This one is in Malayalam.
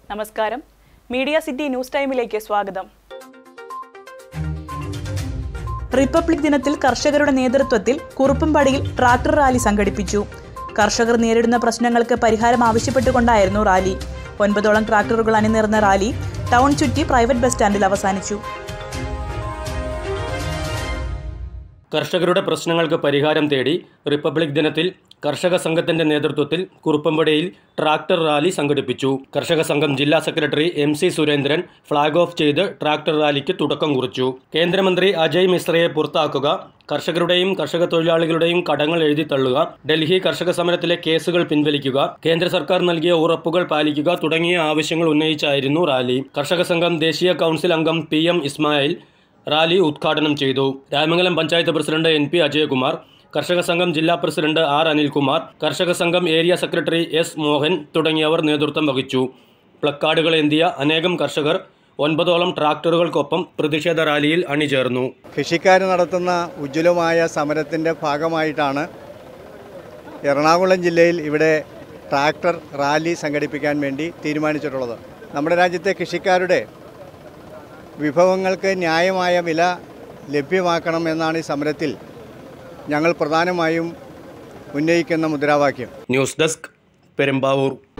നമസ്കാരം മീഡിയ സിറ്റി ന്യൂസ് ടൈമിലേക്ക് സ്വാഗതം റിപ്പബ്ലിക് ദിനത്തിൽ കർഷകരുടെ നേതൃത്വത്തിൽ കുറുപ്പംപടിയിൽ ട്രാക്ടർ റാലി സംഘടിപ്പിച്ചു കർഷകർ നേരിടുന്ന പ്രശ്നങ്ങൾക്ക് പരിഹാരം ആവശ്യപ്പെട്ടുകൊണ്ടായിരുന്നു റാലി ഒൻപതോളം ട്രാക്ടറുകൾ അണിനിർന്ന റാലി ടൗൺ ചുറ്റി പ്രൈവറ്റ് ബസ് സ്റ്റാൻഡിൽ അവസാനിച്ചു കർഷകരുടെ പ്രശ്നങ്ങൾക്ക് പരിഹാരം തേടി റിപ്പബ്ലിക് ദിനത്തിൽ കർഷക സംഘത്തിന്റെ നേതൃത്വത്തിൽ കുറുപ്പമ്പടിയിൽ ട്രാക്ടർ റാലി സംഘടിപ്പിച്ചു കർഷക സംഘം ജില്ലാ secretary M C Surendran flag off ചെയ്ത് ട്രാക്ടർ റാലിക്ക് തുടക്കം കുറിച്ചു കേന്ദ്രമന്ത്രി അജയ് മിശ്രയെ പുറത്താക്കുക കർഷകരുടെയും കർഷക തൊഴിലാളികളുടെയും കടങ്ങൾ എഴുതി തള്ളുക ഡൽഹി കർഷക സമരത്തിലെ കേസുകൾ പിൻവലിക്കുക കേന്ദ്ര സർക്കാർ നൽകിയ ഉറപ്പുകൾ പാലിക്കുക തുടങ്ങിയ ആവശ്യങ്ങൾ ഉന്നയിച്ചായിരുന്നു റാലി കർഷക സംഘം ദേശീയ കൗൺസിൽ അംഗം പി എം ഇസ്മായിൽ റാലി ഉദ്ഘാടനം ചെയ്തു Ramamangalam panchayat president N P Ajayakumar Karshaka Sangham ജില്ലാ പ്രസിഡന്റ് ആർ അനിൽകുമാർ കർഷക സംഘം ഏരിയ സെക്രട്ടറി എസ് മോഹൻ തുടങ്ങിയവർ നേതൃത്വം വഹിച്ചു പ്ലക്കാർഡുകൾ ഏന്തിയ അനേകം കർഷകർ ഒൻപതോളം ട്രാക്ടറുകൾക്കൊപ്പം പ്രതിഷേധ റാലിയിൽ അണിചേർന്നു കൃഷിക്കാർ നടത്തുന്ന ഉജ്ജ്വലമായ സമരത്തിൻ്റെ ഭാഗമായിട്ടാണ് എറണാകുളം ജില്ലയിൽ ഇവിടെ ട്രാക്ടർ റാലി സംഘടിപ്പിക്കാൻ വേണ്ടി തീരുമാനിച്ചിട്ടുള്ളത് നമ്മുടെ രാജ്യത്തെ കൃഷിക്കാരുടെ വിഭവങ്ങൾക്ക് ന്യായമായ വില ലഭ്യമാക്കണം എന്നാണ് ഈ സമരത്തിൽ ഞങ്ങൾ പ്രധാനമായും ഉന്നയിക്കുന്ന മുദ്രാവാക്യം ന്യൂസ് ഡെസ്ക് പെരുമ്പാവൂർ